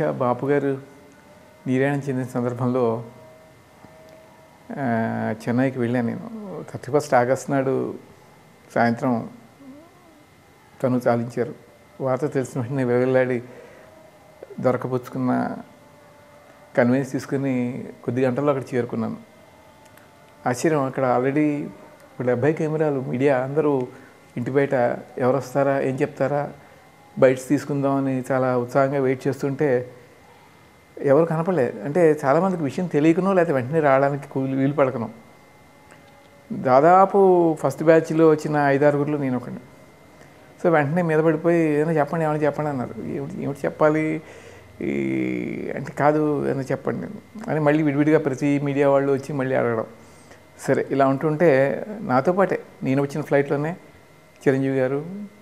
మధ్య బాపు గారు నిర్యాణం చెందిన సందర్భంలో ఆ, చెన్నైకి వెళ్ళాను నేను థర్టీ ఫస్ట్ ఆగస్ట్ నాడు సాయంత్రం తను చాలించారు వార్త తెలిసిన వెంటనే వెళ్ళాడి దొరకపుచ్చుకున్న కన్వీన్స్ తీసుకుని కొద్ది గంటల్లో అక్కడ చేరుకున్నాను ఆశ్చర్యం అక్కడ ఆల్రెడీ ఇప్పుడు డెబ్బై కెమెరాలు మీడియా అందరూ ఇంటి బయట ఎవరు వస్తారా ఏం చెప్తారా బయట తీసుకుందామని చాలా ఉత్సాహంగా వెయిట్ చేస్తుంటే ఎవరు కనపడలేదు అంటే చాలామందికి విషయం తెలియకనో లేకపోతే వెంటనే రావడానికి కూలి వీలు పడకను దాదాపు ఫస్ట్ బ్యాచ్లో వచ్చిన ఐదారుగురిలో నేను ఒకటి సో వెంటనే మీద పడిపోయి ఏదైనా చెప్పండి ఏమైనా చెప్పండి అన్నారు ఏమిటి ఏమిటి చెప్పాలి ఈ అంటే కాదు ఏదైనా చెప్పండి అని మళ్ళీ విడివిడిగా ప్రతి మీడియా వాళ్ళు వచ్చి మళ్ళీ అడగడం సరే ఇలా ఉంటుంటే నాతో పాటే నేను వచ్చిన ఫ్లైట్లోనే చిరంజీవి గారు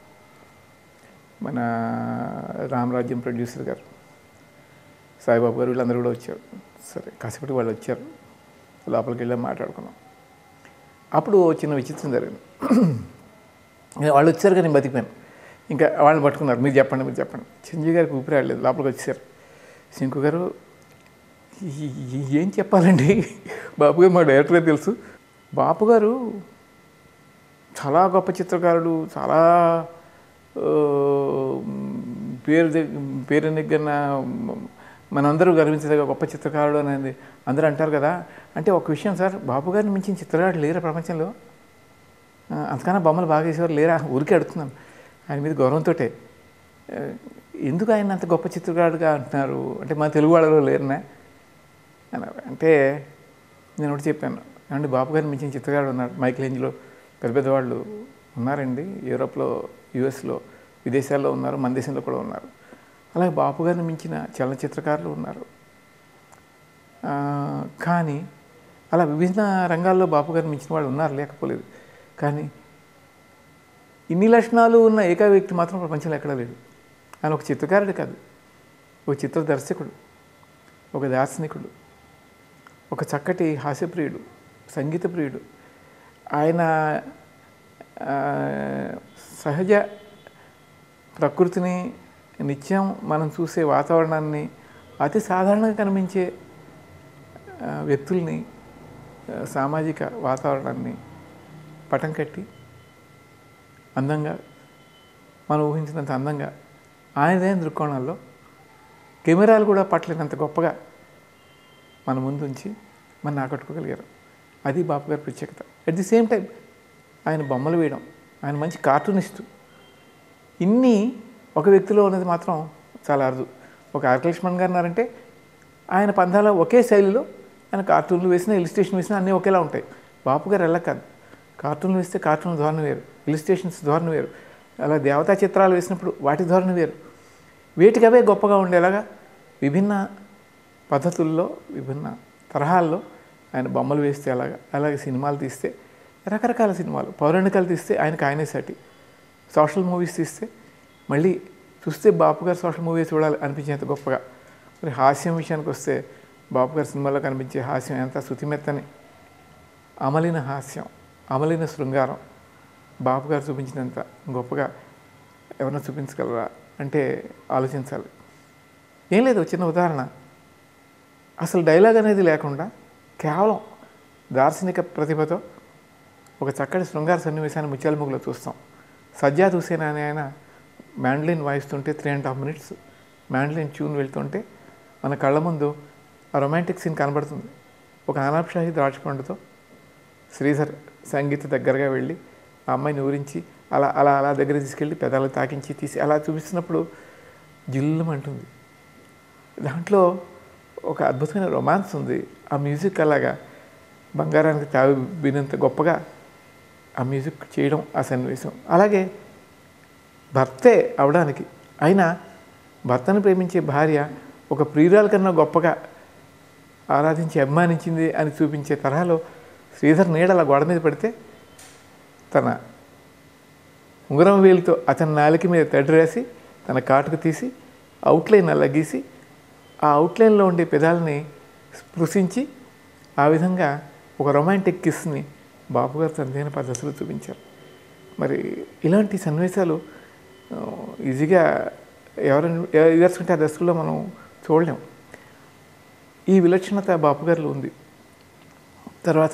మన రామరాజ్యం ప్రొడ్యూసర్ గారు సాయిబాబు గారు వీళ్ళందరూ కూడా వచ్చారు సరే కాసేపటి వాళ్ళు వచ్చారు లోపలికి వెళ్ళి మాట్లాడుకున్నాం అప్పుడు ఓ చిన్న విచిత్రం జరిగింది వాళ్ళు వచ్చారు కానీ నేను బతికిపోయాను ఇంకా వాళ్ళని పట్టుకున్నారు మీరు చెప్పండి మీరు చెప్పండి చిరంజీవి గారికి ఊపిరి ఆడలేదు లోపలికి వచ్చారు శంకు గారు ఈ- ఈ- ఏం చెప్పాలండి బాపు గారు మా డైరెక్టర్గా తెలుసు బాపు గారు చాలా గొప్ప చిత్రకారుడు చాలా ఆ, పేరు దగ్- పేరు నెగ్గిన మనందరూ గర్వించదగ్గ గొప్ప చిత్రకారుడు అనేది అందరూ అంటారు కదా అంటే ఒక విషయం సార్ బాపు గారిని మించిన చిత్రకారుడు లేరా ప్రపంచంలో ఆ, అంతకన్నా బొమ్మలు బాగా వేసేవారు లేరా ఊరికే అడుగుతున్నాను ఆయన మీద గౌరవంతో ఎందుకు ఆయన అంత గొప్ప చిత్రకారుడుగా అంటున్నారు అంటే మన తెలుగు వాళ్ళలో లేరనా అన్నారు అంటే నేను ఒకటి చెప్పాను అంటే బాబు గారిని మించిన చిత్రకారుడు ఉన్నారు మైకిల్ ఏంజ్లో పెద్ద పెద్ద వాళ్ళు ఉన్నారండి యూరోప్లో యుఎస్లో విదేశాల్లో ఉన్నారు మన దేశంలో కూడా ఉన్నారు అలాగే బాపు గారిని మించిన చలనచిత్రకారులు ఉన్నారు ఆ, కానీ అలా విభిన్న రంగాల్లో బాపు గారిని మించిన వాళ్ళు ఉన్నారు లేకపోలేదు కానీ ఇన్ని లక్షణాలు ఉన్న ఏక వ్యక్తి మాత్రం ప్రపంచంలో ఎక్కడా లేడు ఆయన ఒక చిత్రకారుడు కాదు ఒక చిత్ర దర్శకుడు ఒక దార్శనికుడు ఒక చక్కటి హాస్యప్రియుడు సంగీత ప్రియుడు ఆయన ఆ, సహజ ప్రకృతిని నిత్యం మనం చూసే వాతావరణాన్ని అతి సాధారణంగా కనిపించే ఆ, వ్యక్తుల్ని ఆ, సామాజిక వాతావరణాన్ని పటం కట్టి అందంగా మనం ఊహించినంత అందంగా ఆయనదైన దృక్కోణాల్లో కెమెరాలు కూడా పట్టలేనంత గొప్పగా మన ముందు ఉంచి మన ఆకట్టుకోగలిగారు అది బాపు గారి ప్రత్యేకత అట్ ది సేమ్ టైం ఆయన బొమ్మలు వేయడం ఆయన మంచి కార్టూనిస్టు ఇన్ని ఒక వ్యక్తిలో ఉన్నది మాత్రం చాలా అరుదు ఒక ఆర్ లక్ష్మణ్ గారు ఉన్నారంటే ఆయన పందాల ఒకే శైలిలో ఆయన కార్టూన్లు వేసినా ఇలిస్ట్రేషన్ వేసినా అన్నీ ఒకేలా ఉంటాయి బాపు గారు ఎలా కాదు కార్టూన్లు వేస్తే కార్టూన్ ధోరణి వేరు ఇలిస్ట్రేషన్స్ ధోరణి వేరు అలా దేవతా చిత్రాలు వేసినప్పుడు వాటి ధోరణి వేరు వేటికి అవే గొప్పగా ఉండేలాగా విభిన్న పద్ధతుల్లో విభిన్న తరహాల్లో ఆయన బొమ్మలు వేస్తే అలాగా అలాగే సినిమాలు తీస్తే రకరకాల సినిమాలు పౌరాణికాలు తీస్తే ఆయనకు ఆయనే సాటి సోషల్ మూవీస్ తీస్తే మళ్ళీ చూస్తే బాపు గారు సోషల్ మూవీ చూడాలి అనిపించేంత గొప్పగా మరి హాస్యం విషయానికి వస్తే బాపు గారి సినిమాలో కనిపించే హాస్యం ఎంత శృతిమెత్తని అమలిన హాస్యం అమలిన శృంగారం బాపు గారు చూపించినంత గొప్పగా ఎవరైనా చూపించగలరా అంటే ఆలోచించాలి ఏం లేదు ఒక చిన్న ఉదాహరణ అసలు డైలాగ్ అనేది లేకుండా కేవలం దార్శనిక ప్రతిభతో ఒక చక్కటి శృంగార సన్నివేశాన్ని ముత్యాలముగ్గులో చూస్తాం సజ్జాద్ హుసేన్ అనే ఆయన మ్యాండ్లిన్ వాయిస్తుంటే three and half minutes mandolin tune వెళ్తుంటే మన కళ్ళ ముందు ఆ రొమాంటిక్ సీన్ కనబడుతుంది ఒక ఆనాబ్ షాహీ ద్రాక్షపండుతో శ్రీధర్ సంగీత దగ్గరగా వెళ్ళి ఆ అమ్మాయిని ఊరించి అలా అలా అలా దగ్గర తీసుకెళ్ళి పెదాలు తాకించి తీసి అలా చూపిస్తున్నప్పుడు జిల్లుమంటుంది దాంట్లో ఒక అద్భుతమైన రొమాన్స్ ఉంది ఆ మ్యూజిక్ అలాగా బంగారానికి తావి వినంత గొప్పగా ఆ మ్యూజిక్ చేయడం ఆ సన్నివేశం అలాగే భర్తే అవడానికి అయినా భర్తను ప్రేమించే భార్య ఒక ప్రియురాల కన్నా గొప్పగా ఆరాధించి అభిమానించింది అని చూపించే తరహాలో శ్రీధర్ నీడల గోడ మీద పడితే తన ఉంగరం వేలుతో అతని నాలిక మీద తడి రాసి తన కాటుకు తీసి అవుట్లైన్ అలా గీసి ఆ అవుట్లైన్లో ఉండే పెదాలని స్పృశించి ఆ విధంగా ఒక రొమాంటిక్ కిస్ని బాబు గారు తనదైన పద్ధతిలో చూపించారు మరి ఇలాంటి సన్నివేశాలు ఆ, ఈజీగా ఎవరైనా ఎదుర్కొంటే ఆ దశలో మనం చూడలేం ఈ విలక్షణత బాపు గారిలో ఉంది తర్వాత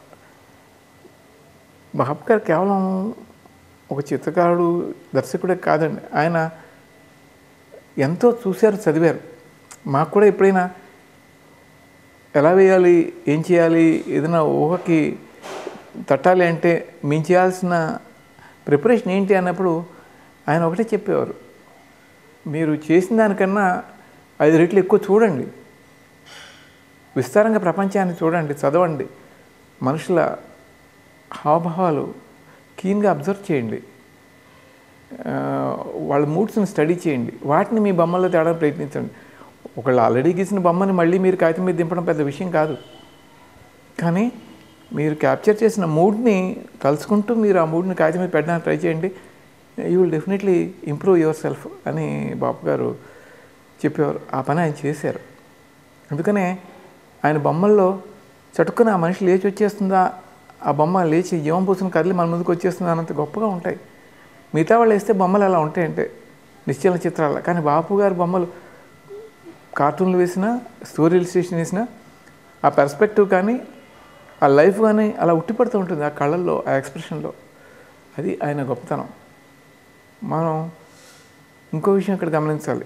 బాపు గారు కేవలం ఒక చిత్రకారుడు దర్శకుడే కాదండి ఆయన ఎంతో చూశారు చదివారు మాకు కూడా ఎప్పుడైనా ఎలా వేయాలి ఏం చేయాలి ఏదైనా ఊహకి తట్టాలి అంటే మేము చేయాల్సిన ప్రిపరేషన్ ఏంటి అన్నప్పుడు ఆయన ఒకటే చెప్పేవారు మీరు చేసిన దానికన్నా ఐదు రెట్లు ఎక్కువ చూడండి విస్తారంగా ప్రపంచాన్ని చూడండి చదవండి మనుషుల హావభావాలు కీన్గా అబ్జర్వ్ చేయండి ఆ, వాళ్ళ మూడ్స్ని స్టడీ చేయండి వాటిని మీ బొమ్మల్లో తేడానికి ప్రయత్నించండి ఒకళ్ళు ఆల్రెడీ గీసిన బొమ్మని మళ్ళీ మీరు కాగితం మీద దింపడం పెద్ద విషయం కాదు కానీ మీరు క్యాప్చర్ చేసిన మూడ్ని కలుసుకుంటూ మీరు ఆ మూడ్ని కాగితం మీద పెట్టడానికి ట్రై చేయండి you will definitely improve your self అని బాపు గారు చెప్పేవారు ఆ పని ఆయన చేశారు అందుకనే ఆయన బొమ్మల్లో చటుక్కున ఆ మనిషి లేచి వచ్చేస్తుందా ఆ బొమ్మ లేచి జీవం పూసుకుని కదిలి మన ముందుకు వచ్చేస్తుందా అన్నంత గొప్పగా ఉంటాయి మిగతా వాళ్ళు వేస్తే బొమ్మలు అలా ఉంటాయంటే నిశ్చల చిత్రాలు కానీ బాపు గారి బొమ్మలు కార్టూన్లు వేసినా స్టోరీ ఇలిస్ట్రేషన్ వేసినా ఆ పర్స్పెక్టివ్ కానీ ఆ లైఫ్ కానీ అలా ఉట్టిపడుతూ ఉంటుంది ఆ కళ్ళల్లో ఆ ఎక్స్ప్రెషన్లో అది ఆయన గొప్పతనం మనం ఇంకో విషయం ఇక్కడ గమనించాలి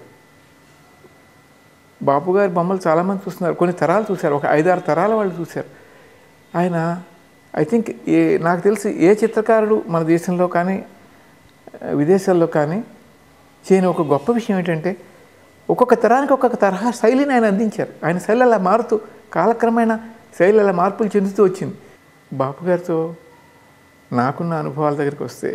బాపు గారి బొమ్మలు చాలామంది చూస్తున్నారు కొన్ని తరాలు చూశారు ఒక ఐదారు తరాల వాళ్ళు చూశారు ఆయన ఐ థింక్ ఏ నాకు తెలిసి ఏ చిత్రకారుడు మన దేశంలో కానీ ఆ, విదేశాల్లో కానీ చేయని ఒక గొప్ప విషయం ఏంటంటే ఒక్కొక్క తరానికి ఒక్కొక్క తరహా శైలిని ఆయన అందించారు ఆయన శైలి అలా మారుతూ కాలక్రమేణా శైలి అలా మార్పులు చెందుతూ వచ్చింది బాపు గారితో నాకున్న అనుభవాల దగ్గరికి వస్తే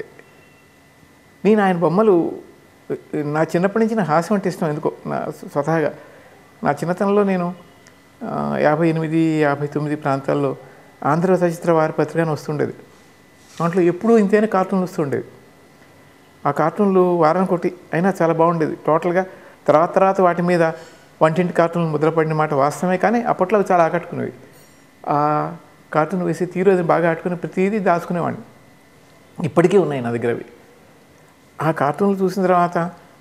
నేను ఆయన బొమ్మలు నా చిన్నప్పటి నుంచి నా హాస్యం అంటే ఇష్టం ఎందుకో నా స్వతహాగా నా చిన్నతనంలో నేను ఆ, యాభై ఎనిమిది యాభై తొమ్మిది ప్రాంతాల్లో ఆంధ్ర చలచిత్ర వారి పత్రిక అని వస్తుండేది దాంట్లో ఎప్పుడూ ఇంతైనా కార్టూన్లు వస్తుండేవి ఆ కార్టూన్లు వారానికి ఒకటి అయినా చాలా బాగుండేది టోటల్గా తర్వాత తర్వాత వాటి మీద వంటింటి కార్టూన్లు ముద్రపడిన మాట వాస్తవమే కానీ అప్పట్లో అవి చాలా ఆకట్టుకునేవి ఆ కార్టూన్ వేసి తీరు అది బాగా ఆట్టుకుని ప్రతిదీ దాచుకునేవాడిని ఇప్పటికీ ఉన్నాయి నా దగ్గర అవి ఆ కార్టూన్లు చూసిన తర్వాత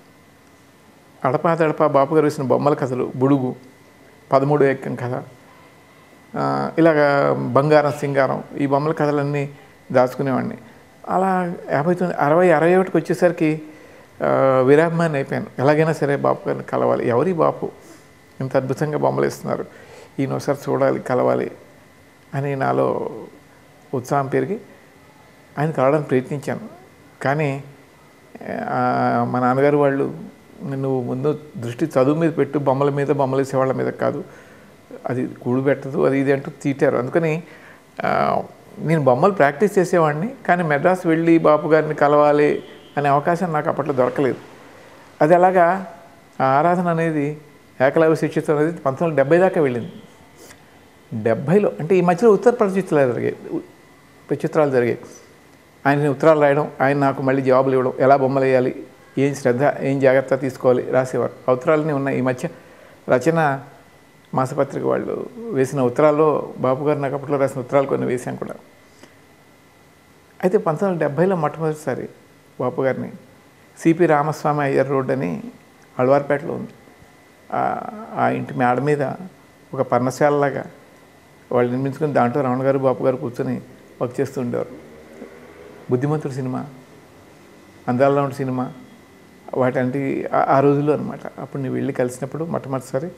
అడపా దడప బాపు గారు వేసిన బొమ్మల కథలు బుడుగు పదమూడు ఎక్కం కథ ఆ, ఇలాగ బంగారం సింగారం ఈ బొమ్మల కథలన్నీ దాచుకునేవాడిని అలా యాభై తొమ్మిది అరవై అరవై ఒకటికి వచ్చేసరికి ఆ, వీరాభిమాని అయిపోయాను ఎలాగైనా సరే బాపు గారిని కలవాలి ఎవరి బాపు ఇంత అద్భుతంగా బొమ్మలు ఇస్తున్నారు ఈయన ఒకసారి చూడాలి కలవాలి అని నాలో ఉత్సాహం పెరిగి ఆయన కలవడానికి ప్రయత్నించాను కానీ ఆ, మా నాన్నగారు వాళ్ళు నువ్వు ముందు దృష్టి చదువు మీద పెట్టు బొమ్మల మీద బొమ్మలు వేసేవాళ్ళ మీద కాదు అది కూడు పెట్టదు అది ఇది అంటూ తీటారు అందుకని ఆ, నేను బొమ్మలు ప్రాక్టీస్ చేసేవాడిని కానీ మెడ్రాస్ వెళ్ళి బాపు గారిని కలవాలి అనే అవకాశం నాకు అప్పట్లో దొరకలేదు అది అలాగా ఆ ఆరాధన అనేది ఏకలవ్య శిక్షితం అనేది పంతొమ్మిది వందల డెబ్బై దాకా వెళ్ళింది డెబ్భైలో అంటే ఈ మధ్యలో ఉత్తరప్రదేశ్ చిత్రాలు జరిగాయి ఉ- చిత్రాలు జరిగాయి ఆయన ఉత్తరాలు రాయడం ఆయన నాకు మళ్ళీ జవాబులు ఇవ్వడం ఎలా బొమ్మలు వేయాలి ఏం శ్రద్ధ ఏం జాగ్రత్త తీసుకోవాలి రాసేవారు ఆ ఉత్తరాలన్నీ ఉన్నాయి ఈ మధ్య రచన మాసపత్రిక వాళ్ళు వేసిన ఉత్తరాల్లో బాబు గారు నాకు అప్పట్లో రాసిన ఉత్తరాలు కొన్ని వేశాం కూడా అయితే పంతొమ్మిది వందల డెబ్భైలో మొట్టమొదటిసారి బాపు గారిని సిపి రామస్వామి అయ్యర్ రోడ్ అని అల్వార్పేటలో ఉంది ఆ- ఆ ఇంటి మేడ మీద ఒక పర్ణశాలలాగా వాళ్ళు నిర్మించుకుని దాంట్లో రమణ గారు బాపు గారు కూర్చొని వర్క్ చేస్తూ ఉండేవారు బుద్ధిమంతుడు సినిమా అందాల్లో ఉన్న సినిమా వాటంటి ఆ- ఆ రోజుల్లో అనమాట అప్పుడు నేను వెళ్ళి కలిసినప్పుడు మొట్టమొదటిసారి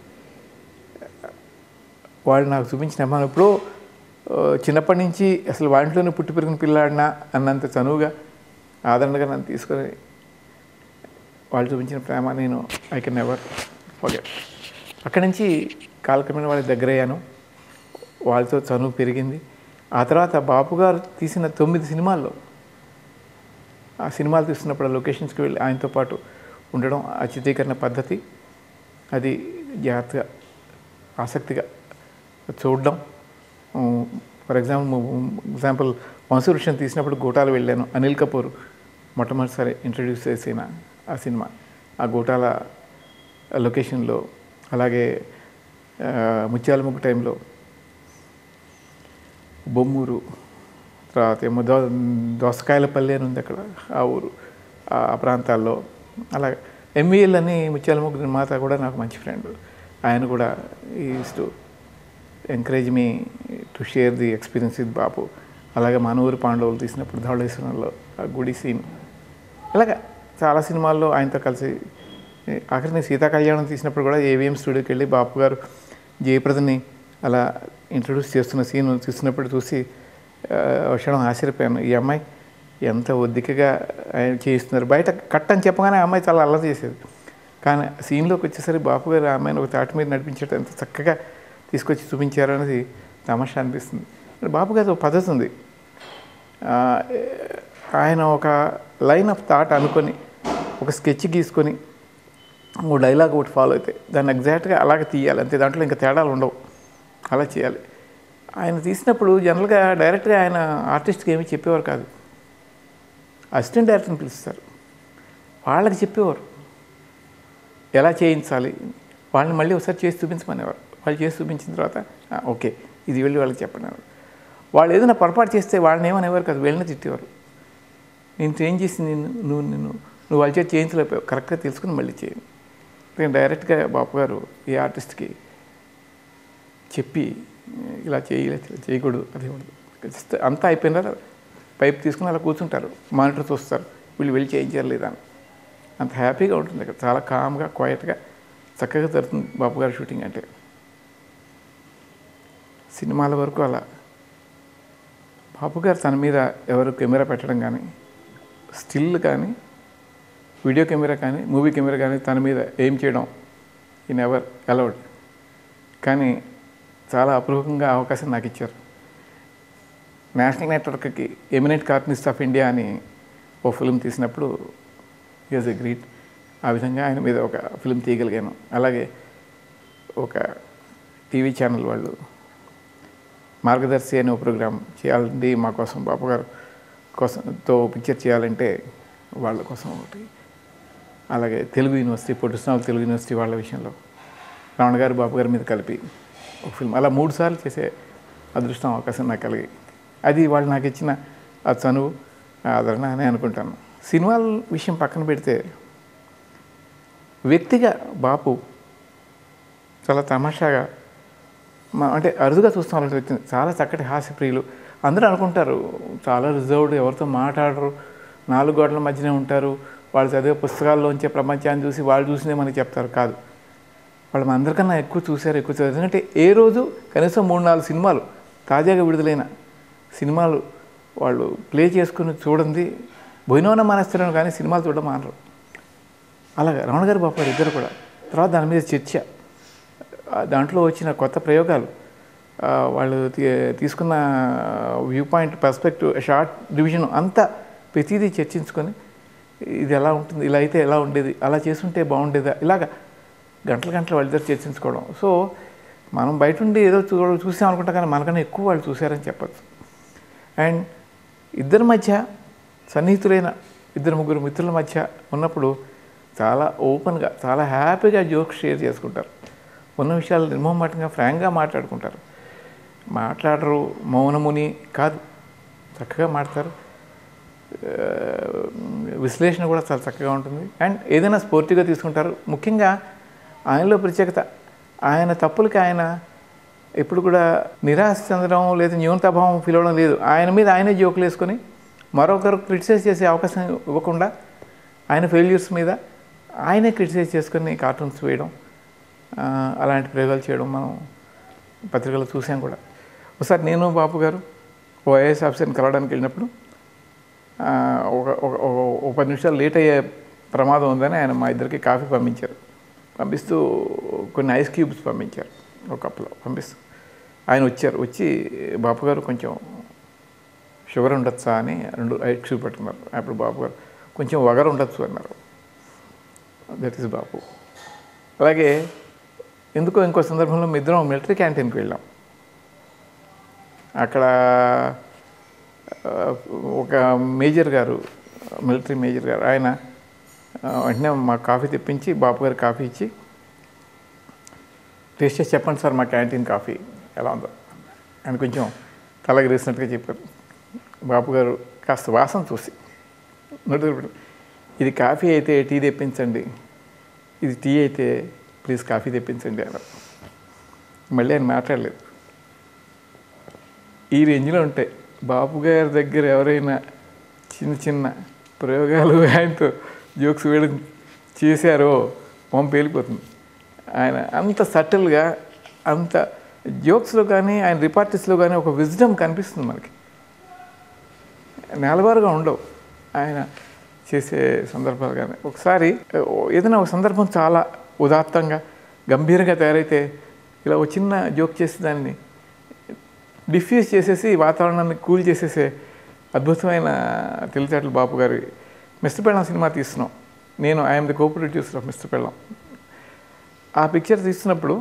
వాళ్ళు నాకు చూపించిన అభిమానం ఇప్పుడు ఆ, చిన్నప్పటి నుంచి అసలు వాటిలోనే పుట్టి పెరిగిన పిల్లాడినా అన్నంత చనువుగా ఆదరణగా నన్ను తీసుకొని వాళ్ళు చూపించిన ప్రేమ నేను ఐ కెన్ నెవర్ ఫర్గెట్ అక్కడి నుంచి కాలక్రమేణా వాళ్ళకి దగ్గరయ్యాను వాళ్ళతో చనువు పెరిగింది ఆ తర్వాత బాపు గారు తీసిన తొమ్మిది సినిమాల్లో ఆ సినిమాలు తీస్తున్నప్పుడు ఆ లొకేషన్స్కి వెళ్ళి ఆయనతో పాటు ఉండడం ఆ చిత్రీకరణ పద్ధతి అది జాగ్రత్తగా ఆసక్తిగా చూడడం ఫర్ ఎగ్జాంపుల్ ఎగ్జాంపుల్ వంశవృక్షం తీసినప్పుడు గోటాలు వెళ్ళాను అనిల్ కపూర్ మొట్టమొదటిసారి ఇంట్రడ్యూస్ చేసిన ఆ సినిమా ఆ గోటాల లొకేషన్లో అలాగే ఆ, ముత్యాల ముగ్గు టైంలో బొమ్మూరు తర్వాత ఏమో దో దోసకాయలపల్లి అని ఉంది అక్కడ ఆ ఊరు ఆ ప్రాంతాల్లో అలాగే ఎంవీఎల్ అని ముత్యాల ముగ్గు నిర్మాత కూడా నాకు మంచి ఫ్రెండ్ ఆయన కూడా is to encourage me to share the experience with Bapu అలాగే మన ఊరి పాండవులు తీసినప్పుడు ధవళేశ్వరంలో ఆ గుడి సీన్ ఇలాగ చాలా సినిమాల్లో ఆయనతో కలిసి ఆఖరి నేను సీతా కళ్యాణం తీసినప్పుడు కూడా ఏవిఎం స్టూడియోకి వెళ్ళి బాపు గారు జయప్రదని అలా ఇంట్రడ్యూస్ చేస్తున్న సీన్ చూసినప్పుడు చూసి ఆ, క్షణం ఆశ్చర్యపోయాను ఈ అమ్మాయి ఎంత ఒద్దికగా ఆయన చేయిస్తున్నారు బయట కట్ అని చెప్పగానే ఆ అమ్మాయి చాలా అల్లరి చేసేది కానీ సీన్లోకి వచ్చేసరికి బాపు గారు ఆ అమ్మాయిని ఒక తాటి మీద నడిపించడం ఎంత చక్కగా తీసుకొచ్చి చూపించారు అనేది తమాషా అనిపిస్తుంది బాపు గారు ఒక పద్ధతి ఉంది ఆ, ఆయన ఒక లైన్ ఆఫ్ థాట్ అనుకొని ఒక స్కెచ్ గీసుకొని ఓ డైలాగ్ ఒకటి ఫాలో అవుతాయి దాన్ని ఎగ్జాక్ట్గా అలాగే తీయాలి అంతే దాంట్లో ఇంకా తేడాలు ఉండవు అలా చేయాలి ఆయన తీసినప్పుడు జనరల్గా డైరెక్ట్గా ఆయన ఆర్టిస్ట్కి ఏమీ చెప్పేవారు కాదు అసిస్టెంట్ డైరెక్టర్ని పిలుస్తారు వాళ్ళకి చెప్పేవారు ఎలా చేయించాలి వాళ్ళని మళ్ళీ ఒకసారి చేసి చూపించమనేవారు వాళ్ళు చేసి చూపించిన తర్వాత "ఆ, ఓకే ఇది వెళ్ళి వాళ్ళకి చెప్పండి అనేవారు. వాళ్ళు ఏదైనా పొరపాటు చేస్తే వాళ్ళని ఏమనేవారు కాదు వెళ్ళిన తిట్టేవారు నేను ట్రైన్ చేసి నిన్ను నువ్వు నిన్ను నువ్వు వాళ్ళ చేతి చేయించలేకపోయావు కరెక్ట్గా తెలుసుకుని మళ్ళీ చేయండి నేను డైరెక్ట్గా బాపు గారు ఈ ఆర్టిస్ట్కి చెప్పి ఇలా చేయి ఇలా చేయి- చేయకూడదు అది ఉండదు జస్ట్ అంతా అయిపోయిన తర్వాత పైప్ తీసుకుని అలా కూర్చుంటారు మానిటర్ చూస్తారు వీళ్ళు వెళ్ళి చేయించారు లేదా అని అంత హ్యాపీగా ఉంటుంది అక్కడ చాలా కామ్గా క్వైట్గా చక్కగా జరుగుతుంది బాపు గారి షూటింగ్ అంటే సినిమాల వరకు అలా బాపు గారు తన మీద ఎవరు కెమెరా పెట్టడం కానీ స్టిల్ కానీ వీడియో కెమెరా కానీ మూవీ కెమెరా కానీ తన మీద ఏం చేయడం ఇన్ ఎవర్ అలౌడ్ కానీ చాలా అపూర్వకంగా అవకాశం నాకు ఇచ్చారు నేషనల్ నెట్వర్క్కి ఎమినెంట్ కార్టూనిస్ట్ ఆఫ్ ఇండియా అని ఓ ఫిల్మ్ తీసినప్పుడు ఈజ్ ఎ గ్రీట్ ఆ విధంగా ఆయన మీద ఒక ఫిల్మ్ తీయగలిగాను అలాగే ఒక టీవీ ఛానల్ వాళ్ళు మార్గదర్శి అనే ఒక ప్రోగ్రామ్ చేయాలండి మా కోసం బాబు గారు కోసంతో పిక్చర్ చేయాలంటే వాళ్ళ కోసం ఒకటి అలాగే తెలుగు యూనివర్సిటీ పొట్టుస్నాల్ తెలుగు యూనివర్సిటీ వాళ్ళ విషయంలో రావణ గారు బాబు గారి మీద కలిపి ఒక ఫిల్మ్ అలా మూడు సార్లు చేసే అదృష్టం అవకాశం నాకు కలిగి అది వాళ్ళు నాకు ఇచ్చిన ఆ చనువు ఆ ఆదరణ అని అనుకుంటాను సినిమాల విషయం పక్కన పెడితే వ్యక్తిగా బాపు చాలా తమాషాగా మా అంటే అరుదుగా చూస్తాం అలాంటి వ్యక్తిని చాలా చక్కటి హాస్యప్రియులు అందరూ అనుకుంటారు చాలా రిజర్వ్డ్ ఎవరితో మాట్లాడరు నాలుగు గోడల మధ్యనే ఉంటారు వాళ్ళు చదివే పుస్తకాల్లోంచే ప్రపంచాన్ని చూసి వాళ్ళు చూసినే మనకి చెప్తారు కాదు వాళ్ళు మన అందరికన్నా ఎక్కువ చూశారు ఎక్కువ చదివారు ఎందుకంటే ఏ రోజు కనీసం మూడు నాలుగు సినిమాలు తాజాగా విడుదలైన సినిమాలు వాళ్ళు ప్లే చేసుకుని చూడండి భోజనం మానేస్తారని కానీ సినిమాలు చూడడం మానరు అలాగే రమణ గారు బాబు గారు ఇద్దరు కూడా తర్వాత దాని మీద చర్చ ఆ దాంట్లో వచ్చిన కొత్త ప్రయోగాలు ఆ, వాళ్ళు తీ- తీసుకున్న view point perspective short division అంతా ప్రతిదీ చర్చించుకొని ఇది ఎలా ఉంటుంది ఇలా అయితే ఎలా ఉండేది అలా చేసుంటే బాగుండేదా ఇలాగా గంటల గంటలు వాళ్ళిద్దరు చర్చించుకోవడం సో మనం బయట ఉండి ఏదో చూ చూసాం అనుకుంటాం కానీ మనకన్నా ఎక్కువ వాళ్ళు చూశారని చెప్పచ్చు అండ్ ఇద్దరి మధ్య సన్నిహితులైన ఇద్దరు ముగ్గురు మిత్రుల మధ్య ఉన్నప్పుడు చాలా ఓపెన్గా చాలా హ్యాపీగా జోక్స్ షేర్ చేసుకుంటారు ఉన్న విషయాలు నిర్మోహమాటంగా ఫ్రాంక్గా మాట్లాడుకుంటారు మాట్లాడరు మౌనముని కాదు చక్కగా మాట్లాడతారు ఆ, విశ్లేషణ కూడా చాలా చక్కగా ఉంటుంది అండ్ ఏదైనా స్పోర్టివ్గా తీసుకుంటారు ముఖ్యంగా ఆయనలో ప్రత్యేకత ఆయన తప్పులకి ఆయన ఎప్పుడు కూడా నిరాశ చెందడం లేదా న్యూనతాభావం ఫీల్ అవ్వడం లేదు ఆయన మీద ఆయనే జోకులు వేసుకొని మరొకరు క్రిటిసైజ్ చేసే అవకాశం ఇవ్వకుండా ఆయన ఫెయిల్యూర్స్ మీద ఆయనే క్రిటిసైజ్ చేసుకొని కార్టూన్స్ వేయడం ఆ, అలాంటి ప్రయోగాలు చేయడం మనం పత్రికలో చూసాం కూడా ఒకసారి నేను బాపు గారు ఓ ఐఏఎస్ ఆఫీసర్ని కలవడానికి వెళ్ళినప్పుడు ఆ, ఒక ఒక ఒక- ఒక పది నిమిషాలు లేట్ అయ్యే ప్రమాదం ఉందని ఆయన మా ఇద్దరికి కాఫీ పంపించారు పంపిస్తూ కొన్ని ఐస్ క్యూబ్స్ పంపించారు ఒక కప్పులో పంపిస్తూ ఆయన వచ్చారు వచ్చి బాపు గారు కొంచెం షుగర్ ఉండొచ్చా అని రెండు ఐస్ క్యూబ్ పెట్టుకున్నారు అప్పుడు బాపు గారు కొంచెం వగరు ఉండొచ్చు అన్నారు దట్ ఈస్ బాపు అలాగే ఎందుకో ఇంకో సందర్భంలో మీ ఇద్దరం మిలిటరీ క్యాంటీన్కి వెళ్ళాం అక్కడ ఆ, ఒక మేజర్ గారు మిలిటరీ మేజర్ గారు ఆయన ఆ, వెంటనే మా కాఫీ తెప్పించి బాపు గారు కాఫీ ఇచ్చి టేస్ట్ చేసి చెప్పండి సార్ మా క్యాంటీన్ కాఫీ ఎలా ఉందో ఆయన కొంచెం తలగిరేసినట్టుగా చెప్పారు బాపు గారు కాస్త వాసన చూసి నోటి దగ్గర పెట్టి, ఇది కాఫీ అయితే టీ తెప్పించండి ఇది టీ అయితే ప్లీజ్ కాఫీ తెప్పించండి అన్నారు మళ్ళీ ఆయన మాట్లాడలేదు ఈ రేంజ్లో ఉంటాయి బాబు గారి దగ్గర ఎవరైనా చిన్న చిన్న ప్రయోగాలు ఆయనతో జోక్స్ వేయడం చేశారో పంప వెళ్ళిపోతుంది ఆయన అంత సటిల్గా అంత జోక్స్లో కానీ ఆయన రిపార్టీస్లో కానీ ఒక విజ్డమ్ కనిపిస్తుంది మనకి నేలవారుగా ఉండవు ఆయన చేసే సందర్భాలు కానీ ఒకసారి ఏదైనా ఒక సందర్భం చాలా ఉదాత్తంగా గంభీరంగా తయారైతే ఇలా ఒక చిన్న జోక్ చేసి దాన్ని డిఫ్యూజ్ చేసేసి వాతావరణాన్ని కూల్ చేసేసే అద్భుతమైన తెలివితేటలు బాపు గారి మిస్టర్ పెళ్ళం సినిమా తీస్తున్నాం నేను I am the co producer of mister Pellam ఆ పిక్చర్ తీస్తున్నప్పుడు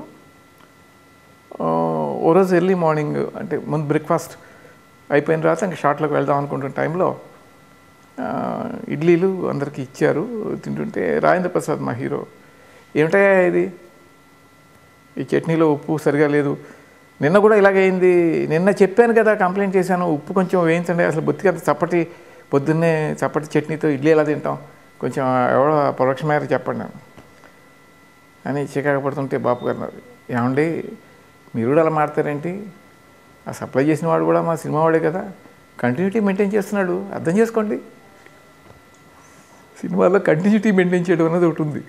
ఆ, ఓ రోజు ఎర్లీ మార్నింగ్ అంటే ముందు బ్రేక్ఫాస్ట్ అయిపోయిన తర్వాత ఇంకా షార్ట్లోకి వెళ్దాం అనుకుంటున్న టైంలో ఆ, ఇడ్లీలు అందరికీ ఇచ్చారు తింటుంటే రాజేంద్ర ప్రసాద్ మా హీరో ఏమిటయ్యా ఇది ఈ చట్నీలో ఉప్పు సరిగా లేదు నిన్న కూడా ఇలాగే అయింది నిన్న చెప్పాను కదా కంప్లైంట్ చేశాను ఉప్పు కొంచెం వేయించండి అసలు బొత్తిగా అంత చప్పటి పొద్దున్నే చప్పటి చట్నీతో ఇడ్లీ ఎలా తింటాం కొంచెం ఎవడో పరోక్షమైన చెప్పండి నేను అని చికాకు పడుతుంటే బాపు గారు అన్నారు ఏమండి మీరు కూడా అలా మాడతారేంటి ఆ సప్లై చేసిన వాడు కూడా మా సినిమా వాడే కదా కంటిన్యూటీ మెయింటైన్ చేస్తున్నాడు అర్థం చేసుకోండి సినిమాలో కంటిన్యూటీ మెయింటైన్ చేయడం అనేది ఒకటి ఉంది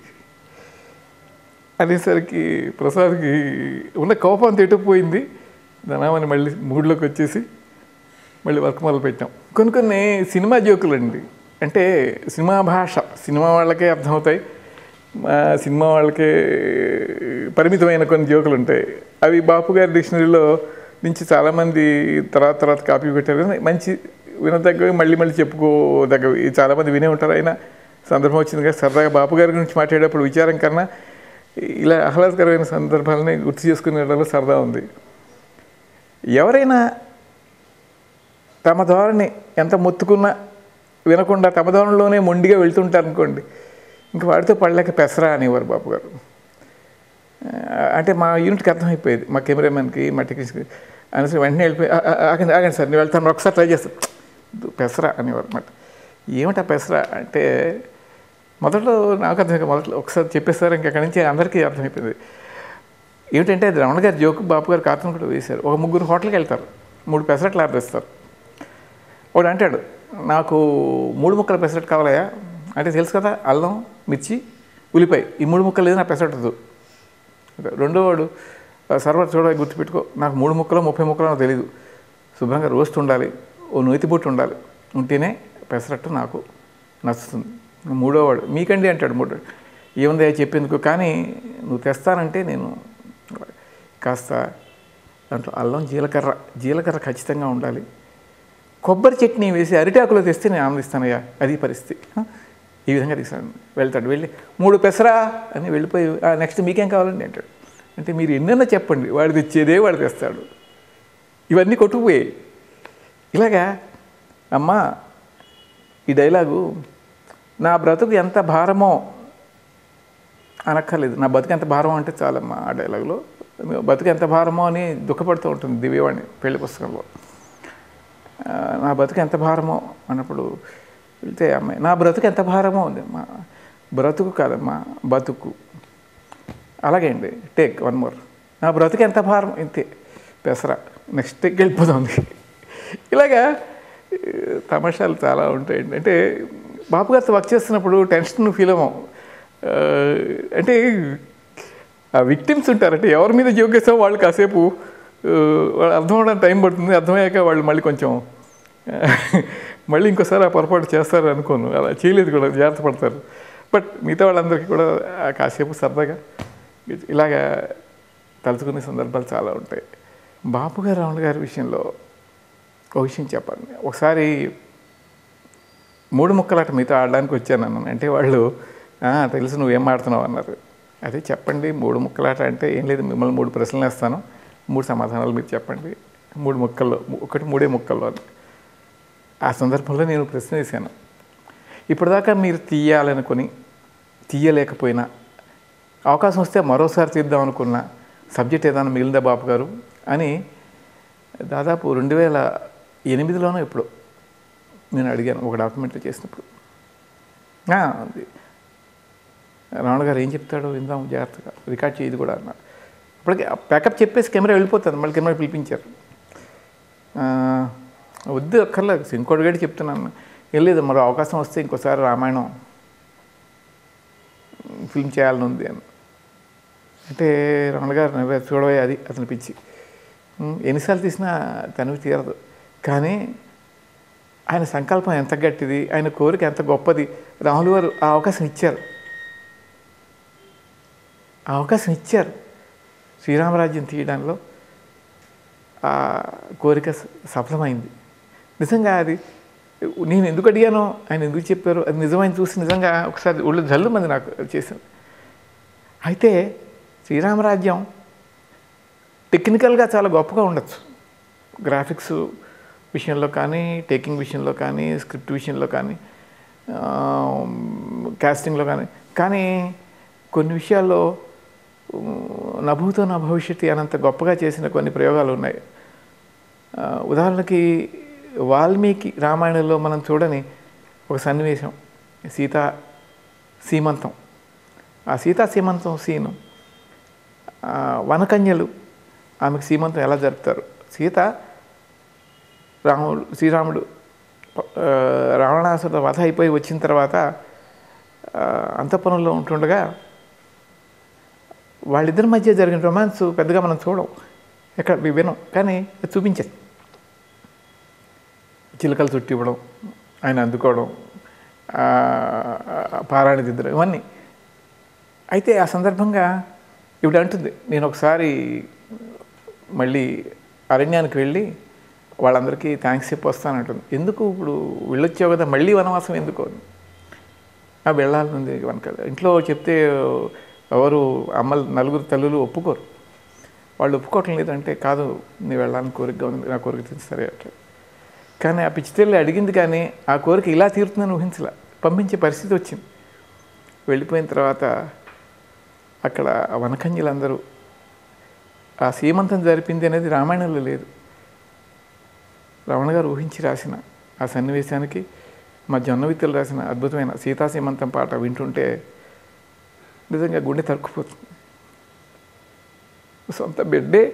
అనేసరికి ప్రసాద్కి ఉన్న కోపం అంత ఎటుపోయింది ధనామని మళ్ళీ మూడ్లోకి వచ్చేసి మళ్ళీ వర్క్ మొదలు పెట్టాం కొన్ని కొన్ని సినిమా జోకులు అండి అంటే సినిమా భాష సినిమా వాళ్ళకే అర్థమవుతాయి మా సినిమా వాళ్ళకే పరిమితమైన కొన్ని జోకులు ఉంటాయి అవి బాపు గారి డిక్షనరీలో నుంచి చాలామంది తర్వాత తర్వాత కాపీ పెట్టారు కానీ మంచి వినదగ్గవి మళ్ళీ మళ్ళీ చెప్పుకోదగ్గవి చాలామంది వినే ఉంటారు అయినా సందర్భం వచ్చింది కదా సరదాగా బాపు గారి గురించి మాట్లాడేటప్పుడు విచారం కన్నా ఇలా ఆహ్లాదకరమైన సందర్భాలని గుర్తు చేసుకునేటప్పుడు సరదా ఉంది ఎవరైనా తమ ధోరణి ఎంత మొత్తుకున్నా వినకుండా తమ ధోరణిలోనే మొండిగా వెళ్తుంటారు అనుకోండి ఇంక వాడితో పడలేక పెసరా అనేవారు బాబు గారు ఆ, అంటే మా యూనిట్కి అర్థమైపోయేది మా కెమెరామెన్కి మా టెక్నీషియన్కి అనేసి వెంటనే వెళ్ళిపోయి "ఆ, ఆ, ఆగండి ఆగండి సార్ నేను వెళ్తాను ఒకసారి ట్రై చేస్తాను పెసరా అనేవారు అనమాట ఏమిటా పెసరా అంటే మొదట్లో నాకు అర్థం కాదు. మొదట్లో ఒకసారి చెప్పేస్తారు ఇంక అక్కడి నుంచి అందరికీ అర్థమైపోయింది ఏమిటంటే అది రమణ గారి జోకు బాపు గారు కార్టూన్ కూడా వేశారు ఒక ముగ్గురు హోటల్కి వెళ్తారు మూడు పెసరట్లు ఆర్డర్ ఇస్తారు వాడు అంటాడు నాకు మూడు ముక్కల పెసరట్ కావాలయా అంటే తెలుసు కదా అల్లం మిర్చి ఉల్లిపాయ ఈ మూడు ముక్కలు లేదు నా పెసరట్దు రెండో వాడు "ఆ, సర్వర్ చూడ గుర్తుపెట్టుకో నాకు మూడు ముక్కలు ముప్పై ముక్కలు నాకు తెలీదు శుభ్రంగా రోస్ట్ ఉండాలి ఓ నూతి బొట్టు ఉండాలి ఉంటేనే పెసరట్టు నాకు నచ్చుతుంది మూడోవాడు మీకండి అంటాడు మూడో ఏముంది చెప్పేందుకు కానీ నువ్వు తెస్తానంటే నేను కాస్త దాంట్లో అల్లం జీలకర్ర జీలకర్ర ఖచ్చితంగా ఉండాలి కొబ్బరి చట్నీ వేసి అరిటాకులో తెస్తే నేను ఆనందిస్తానయ్యా అది పరిస్థితి హ? ఈ విధంగా తీసాను వెళ్తాడు వెళ్ళి మూడు పెసరా అని వెళ్ళిపోయి నెక్స్ట్ మీకేం కావాలండి అంటాడు అంటే మీరు ఎన్నైనా చెప్పండి వాడు తెచ్చేదే వాడు తెస్తాడు ఇవన్నీ కొట్టుకుపోయాయి ఇలాగా అమ్మా ఈ డైలాగు నా బ్రతుకు ఎంత భారమో అనక్కర్లేదు నా బతుకు ఎంత భారమో అంటే చాలమ్మా ఆ డైలాగులో బతుకు ఎంత భారమో అని దుఃఖపడుతూ ఉంటుంది దివ్యవాణి పెళ్లి పుస్తకంలో ఆ, నా బతుకు ఎంత భారమో అన్నప్పుడు వెళ్తే అమ్మాయి నా బ్రతుకు ఎంత భారమో ఉంది అమ్మా బ్రతుకు కాదమ్మా బతుకు అలాగే అండి టేక్ వన్ మోర్ నా బ్రతుకు ఎంత భారం ఇంతే పెసరా నెక్స్ట్ టేక్ వెళ్ళిపోతుంది ఇలాగా ఈ, తమాషాలు చాలా ఉంటాయండి అంటే బాపు గారితో వర్క్ చేస్తున్నప్పుడు టెన్షన్ ఫీల్ అవ్వం ఆ, అంటే ఆ విక్టిమ్స్ ఉంటారు అంటే ఎవరి మీద జోక్ చేస్తామో వాళ్ళు కాసేపు ఆ, వాళ్ళు అర్థం అవడానికి టైం పడుతుంది అర్థమయ్యాక వాళ్ళు మళ్ళీ కొంచెం ఆ, మళ్ళీ ఇంకోసారి ఆ పొరపాటు చేస్తారు అనుకోను అలా చేయలేదు కూడా జాగ్రత్త పడతారు బట్ మిగతా వాళ్ళందరికీ కూడా ఆ కాసేపు సరదాగా ఇలాగా తలుచుకునే సందర్భాలు చాలా ఉంటాయి బాపు గారు రావణ గారి విషయంలో ఒక విషయం చెప్పాలి ఒకసారి మూడు ముక్కలాట మీతో ఆడడానికి వచ్చాను అన్నాను అంటే వాళ్ళు "ఆ, తెలుసు నువ్వేం ఆడుతున్నావు అన్నారు అదే చెప్పండి మూడు ముక్కలాట అంటే ఏం లేదు మిమ్మల్ని మూడు ప్రశ్నలు వేస్తాను మూడు సమాధానాలు మీరు చెప్పండి మూడు ముక్కల్లో ఒకటి మూడే ముక్కల్లో అని ఆ సందర్భంలో నేను ప్రశ్న వేశాను ఇప్పటిదాకా మీరు తీయాలనుకొని తీయలేకపోయినా అవకాశం వస్తే మరోసారి తీద్దాం అనుకున్న సబ్జెక్ట్ ఏదైనా మిగిలిందా బాబు గారు అని దాదాపు రెండు వేల ఎనిమిదిలోనో ఇప్పుడు నేను అడిగాను ఒక డాక్యుమెంటరీ చేసినప్పుడు "ఆ, ఉంది." రావణ గారు ఏం చెప్తాడో విందాం జాగ్రత్తగా రికార్డ్ చేయదు కూడా అన్నారు అప్పటికి ప్యాకప్ చెప్పేసి కెమెరా వెళ్ళిపోతుంది మళ్ళీ కెమెరా పిలిపించారు ఆ, వద్దు అక్కర్లేదు ఇంకోటి గడి చెప్తున్నాను ఏం లేదు మరో అవకాశం వస్తే ఇంకోసారి రామాయణం ఫిల్మ్ చేయాలని ఉంది అని అంటే రమణ గారు నవ్వారు చూడవే అది అతని పిచ్చి ఉమ్, ఎన్నిసార్లు తీసినా తనివి తీరదు కానీ ఆయన సంకల్పం ఎంత గట్టిది ఆయన కోరిక ఎంత గొప్పది రాములు గారు ఆ అవకాశం ఇచ్చారు ఆ అవకాశం ఇచ్చారు శ్రీరామరాజ్యం తీయడంలో ఆ కోరిక స- సఫలమైంది నిజంగా అది నేను ఎందుకు అడిగానో ఆయన ఎందుకు చెప్పారో అది నిజమైన చూసి నిజంగా ఒకసారి ఒళ్ళు జల్లు మంది నాకు చేసింది అయితే శ్రీరామరాజ్యం టెక్నికల్గా చాలా గొప్పగా ఉండొచ్చు గ్రాఫిక్స్ విషయంలో కానీ టేకింగ్ విషయంలో కానీ స్క్రిప్ట్ విషయంలో కానీ కాస్టింగ్లో కానీ కానీ కొన్ని విషయాల్లో ఉమ్, నభూతో నా భవిష్యత్తు అనంత గొప్పగా చేసిన కొన్ని ప్రయోగాలు ఉన్నాయి ఆ, ఉదాహరణకి వాల్మీకి రామాయణంలో మనం చూడని ఒక సన్నివేశం సీతా సీమంతం ఆ సీతా సీమంతం సీను ఆ, వనకన్యలు ఆమెకు సీమంతం ఎలా జరుపుతారు సీత రాముడు శ్రీరాముడు ఆ, రావణాసుర వధ అయిపోయి వచ్చిన తర్వాత ఆ, అంతఃపురంలో ఉంటుండగా వాళ్ళిద్దరి మధ్య జరిగిన రొమాన్స్ పెద్దగా మనం చూడం ఎక్కడ వి- వినం కానీ అది చూపించేది చిలకలు చుట్టి ఇవ్వడం ఆయన అందుకోవడం ఆ, పారాయణ దిద్దడం ఇవన్నీ అయితే ఆ సందర్భంగా ఇవిడ అంటుంది నేను ఒకసారి మళ్ళీ అరణ్యానికి వెళ్ళి వాళ్ళందరికీ థ్యాంక్స్ చెప్పి వస్తానంటుంది ఎందుకు ఇప్పుడు వెళ్ళొచ్చావు కదా మళ్ళీ వనవాసం ఎందుకు అని ఆ వెళ్ళాలనుంది కనుక ఇంట్లో చెప్తే ఎవరు అమ్మలు నలుగురు తల్లులు ఒప్పుకోరు వాళ్ళు ఒప్పుకోవటం లేదంటే కాదు నీ వెళ్ళాలని కోరికగా ఉంది నా కోరిక తీర్చి సరే అంటే కానీ ఆ పిచ్చితల్లి అడిగింది కానీ ఆ కోరిక ఇలా తీరుతుందని ఊహించలే పంపించే పరిస్థితి వచ్చింది వెళ్ళిపోయిన తర్వాత అక్కడ ఆ వనకన్యలందరూ ఆ సీమంతం జరిపింది అనేది రామాయణంలో లేదు రమణ గారు ఊహించి రాసిన ఆ సన్నివేశానికి మా జొన్నవిత్తులు రాసిన అద్భుతమైన సీతా సీమంతం పాట వింటుంటే నిజంగా గుండె తరుక్కుపోతుంది సొంత బిడ్డే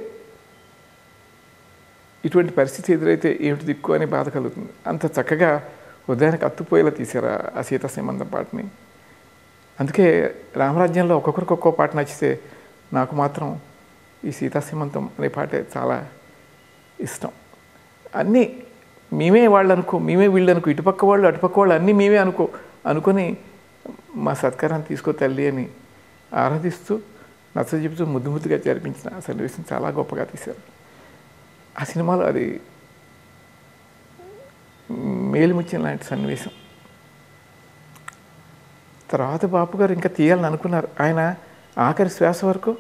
ఇటువంటి పరిస్థితి ఎదురైతే ఏమిటి దిక్కు అని బాధ కలుగుతుంది అంత చక్కగా ఉదయానికి అత్తుపోయేలా తీశారు ఆ- ఆ సీతా సీమంతం పాటని అందుకే రామరాజ్యంలో ఒక్కొక్కరికి ఒక్కో పాట నచ్చితే నాకు మాత్రం ఈ సీతా సీమంతం అనే పాటే చాలా ఇష్టం అన్నీ మేమే వాళ్ళు అనుకో మేమే వీళ్ళు అనుకో ఇటుపక్క వాళ్ళు అటుపక్క వాళ్ళు అన్నీ మేమే అనుకో అనుకొని మా సత్కారాన్ని తీసుకో తల్లి అని ఆరాధిస్తూ నచ్చ చెబుతూ ముద్దు ముద్దుగా జరిపించిన ఆ సన్నివేశం చాలా గొప్పగా తీశారు ఆ సినిమాలో అది మేలుముత్యం లాంటి సన్నివేశం తర్వాత బాపు గారు ఇంకా తీయాలని అనుకున్నారు ఆయన ఆఖరి శ్వాస వరకు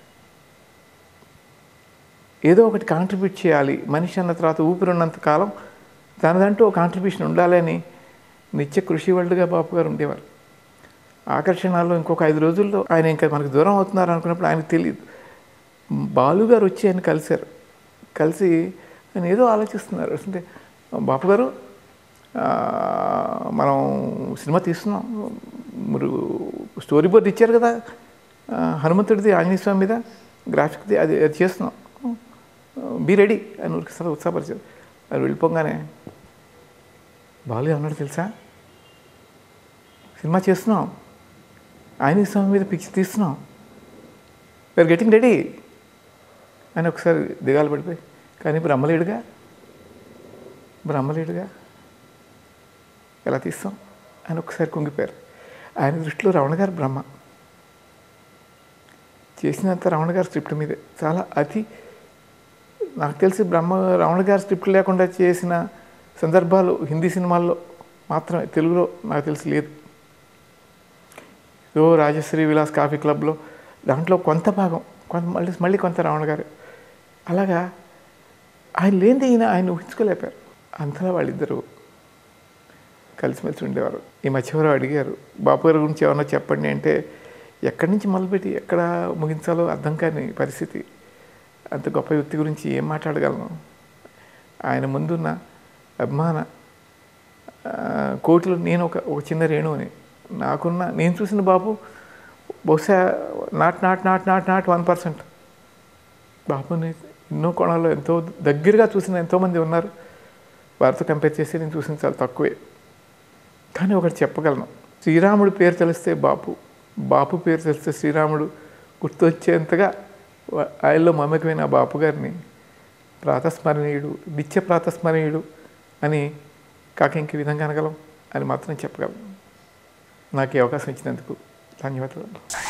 ఏదో ఒకటి కాంట్రిబ్యూట్ చేయాలి మనిషి అన్న తర్వాత ఊపిరిన్నంత కాలం తనదంటూ ఒక కాంట్రిబ్యూషన్ ఉండాలి అని నిత్య కృషి వరల్డ్గా బాపు గారు ఉండేవారు ఆకర్షణలో ఇంకొక ఐదు రోజుల్లో ఆయన ఇంకా మనకు దూరం అవుతున్నారు అనుకున్నప్పుడు ఆయనకు తెలియదు బాలు గారు వచ్చి ఆయన కలిశారు కలిసి ఆయన ఏదో ఆలోచిస్తున్నారు అంటే బాపు గారు ఆ, మనం సినిమా తీస్తున్నాం మీరు స్టోరీ బోర్డ్ ఇచ్చారు కదా ఆ, హనుమంతుడిది ఆంజనేయ స్వామి మీద గ్రాఫిక్ది అది అది చేస్తున్నాం బీ రెడీ అని ఊరికి చాలా ఉత్సాహపరిచారు అది వెళ్ళిపోగానే బాలు అన్నాడు తెలుసా సినిమా చేస్తున్నాం ఆంజనేయ స్వామి మీద పిక్చర్ తీస్తున్నాం వీఆర్ గెటింగ్ రెడీ అని ఒకసారి దిగాలు పడిపోయి కానీ బ్రహ్మలేడుగా బ్రహ్మలేడుగా ఎలా తీస్తాం అని ఒకసారి కుంగిపోయారు ఆయన దృష్టిలో రమణ గారు బ్రహ్మ చేసినంత రమణ గారి స్క్రిప్ట్ మీదే చాలా అతి నాకు తెలిసి బ్రహ్మ రమణ గారి స్క్రిప్ట్ లేకుండా చేసిన సందర్భాలు హిందీ సినిమాల్లో మాత్రమే తెలుగులో నాకు తెలిసి లేదు ఏదో రాజశ్రీ విలాస్ కాఫీ క్లబ్లో దాంట్లో కొంత భాగం కొంత మళ్ళీ మళ్ళీ కొంత రమణ గారు అలాగా ఆయన లేనిది ఈయన ఆయన ఊహించుకోలేపారు అంతలా వాళ్ళిద్దరూ కలిసిమెలిసి ఉండేవారు ఈ మధ్యవరం అడిగారు బాపు గారి గురించి ఏమన్నా చెప్పండి అంటే ఎక్కడి నుంచి మొదలుపెట్టి ఎక్కడ ముగించాలో అర్థం కాని పరిస్థితి అంత గొప్ప వ్యక్తి గురించి ఏం మాట్లాడగలను ఆయన ముందున్న అభిమాన ఆ, కోటిలో నేను ఒక ఒక చిన్న రేణువుని నాకున్న నేను చూసిన బాబు బహుశా not not not not not one percent బాబుని ఎన్నో కోణాల్లో ఎంతో దగ్గరగా చూసిన ఎంతోమంది ఉన్నారు వారితో కంపేర్ చేసి నేను చూసిన చాలా తక్కువే కానీ ఒకటి చెప్పగలను శ్రీరాముడు పేరు తెలిస్తే బాపు బాపు పేరు తెలిస్తే శ్రీరాముడు గుర్తొచ్చేంతగా వా- ఆయనలో మమకమైన ఆ బాపు గారిని ప్రాతస్మరణీయుడు నిత్య ప్రాతస్మరణీయుడు అని కాక ఇంక విధంగా అనగలం అని మాత్రం చెప్పగలను నాకు ఈ అవకాశం ఇచ్చినందుకు ధన్యవాదాలు